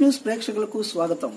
news ప్రేక్షకులకు స్వాగతం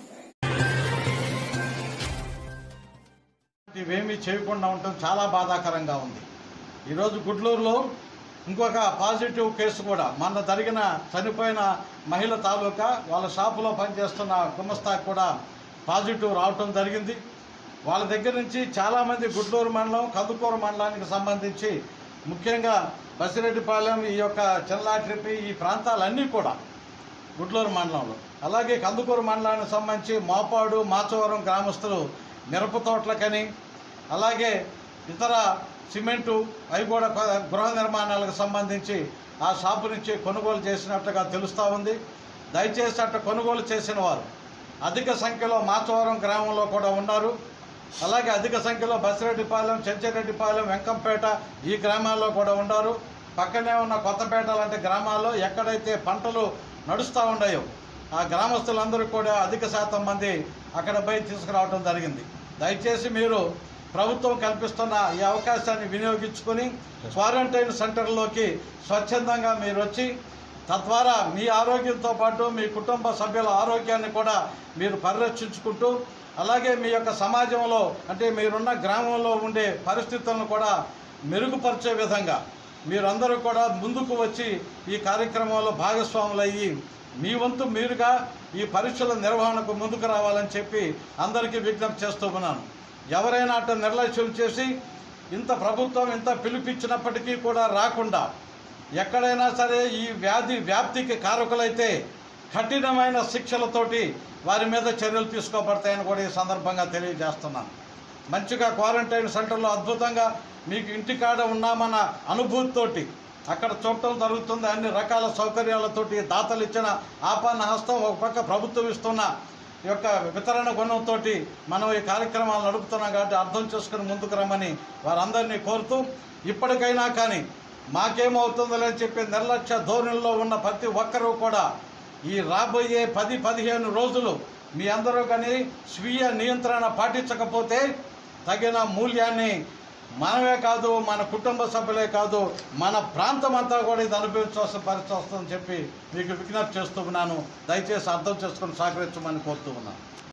ఇవేమీ చేయకుండా ఉండటం చాలా బాధాకరంగా ఉంది ఈరోజు గుడ్లూరులో ఇంకొక పాజిటివ్ కేసు కూడా మొన్న జరిగిన చనిపోయిన మహిళ తాలూకా వాళ్ళ షాపులో పనిచేస్తున్న గుమస్తాకు కూడా పాజిటివ్ రావటం జరిగింది వాళ్ళ దగ్గర నుంచి చాలామంది గుడ్లూరు మండలం కందుకూరు మండలానికి సంబంధించి ముఖ్యంగా బసిరెడ్డిపాలెం ఈ యొక్క చెల్లాట్రిపి ఈ ప్రాంతాలన్నీ కూడా గుడ్లూరు మండలంలో అలాగే కందుకూరు మండలానికి సంబంధించి మోపాడు మాచవరం గ్రామస్తులు మిరప తోటలకని అలాగే ఇతర సిమెంటు అవి కూడా కొ- గృహ నిర్మాణాలకు సంబంధించి ఆ షాపు నుంచి కొనుగోలు చేసినట్టుగా తెలుస్తూ ఉంది దయచేసి అట్ట కొనుగోలు చేసిన వారు అధిక సంఖ్యలో మాచవరం గ్రామంలో కూడా ఉన్నారు అలాగే అధిక సంఖ్యలో బసిరెడ్డిపాలెం చెంచెరెడ్డిపాలెం వెంకంపేట ఈ గ్రామాల్లో కూడా ఉన్నారు పక్కనే ఉన్న కొత్తపేట లాంటి గ్రామాల్లో ఎక్కడైతే పంటలు నడుస్తూ ఉన్నాయో ఆ గ్రామస్తులందరూ కూడా అధిక శాతం మంది అక్కడ పోయి తీసుకురావడం జరిగింది దయచేసి మీరు ప్రభుత్వం కల్పిస్తున్న ఈ అవకాశాన్ని వినియోగించుకొని క్వారంటైన్ సెంటర్లోకి స్వచ్ఛందంగా మీరు వచ్చి తద్వారా మీ ఆరోగ్యంతో పాటు మీ కుటుంబ సభ్యుల ఆరోగ్యాన్ని కూడా మీరు పరిరక్షించుకుంటూ అలాగే మీ యొక్క సమాజంలో అంటే మీరున్న గ్రామంలో ఉండే పరిస్థితులను కూడా మెరుగుపరిచే విధంగా మీరందరూ కూడా ముందుకు వచ్చి ఈ కార్యక్రమంలో భాగస్వాములయ్యి మీ వంతు మీరుగా ఈ పరీక్షల నిర్వహణకు ముందుకు రావాలని చెప్పి అందరికీ విజ్ఞప్తి చేస్తూ ఉన్నాను ఎవరైనా అట్ట నిర్లక్ష్యం చేసి ఇంత ప్రభుత్వం ఇంత పిలిపించినప్పటికీ కూడా రాకుండా ఎక్కడైనా సరే ఈ వ్యాధి వ్యాప్తికి కారకులైతే కఠినమైన శిక్షలతోటి వారి మీద చర్యలు తీసుకోబడతాయని కూడా ఈ సందర్భంగా తెలియజేస్తున్నాను మంచిగా క్వారంటైన్ సెంటర్లో అద్భుతంగా మీకు ఇంటికాడ ఉన్నామన్న అనుభూతితోటి అక్కడ చూడటం జరుగుతుంది అన్ని రకాల సౌకర్యాలతోటి దాతలు ఇచ్చిన ఆపన్న హస్తం ఒక పక్క ప్రభుత్వం ఇస్తున్న ఈ యొక్క వితరణ గుణంతో మనం ఈ కార్యక్రమాలు నడుపుతున్నాం కాబట్టి అర్థం చేసుకుని ముందుకు రమ్మని వారందరినీ కోరుతూ ఇప్పటికైనా కానీ మాకేమవుతుందో అని చెప్పి నిర్లక్ష్య ధోరణిలో ఉన్న ప్రతి ఒక్కరూ కూడా ఈ రాబోయే పది పదిహేను రోజులు మీ అందరూ కానీ స్వీయ నియంత్రణ పాటించకపోతే తగిన మూల్యాన్ని మనమే కాదు మన కుటుంబ సభ్యులే కాదు మన ప్రాంతం అంతా కూడా ఇది అనుభవించాల్సిన పరిస్థితి వస్తుందని చెప్పి మీకు విజ్ఞప్తి చేస్తూ ఉన్నాను దయచేసి అర్థం చేసుకుని సహకరించమని కోరుతూ ఉన్నాను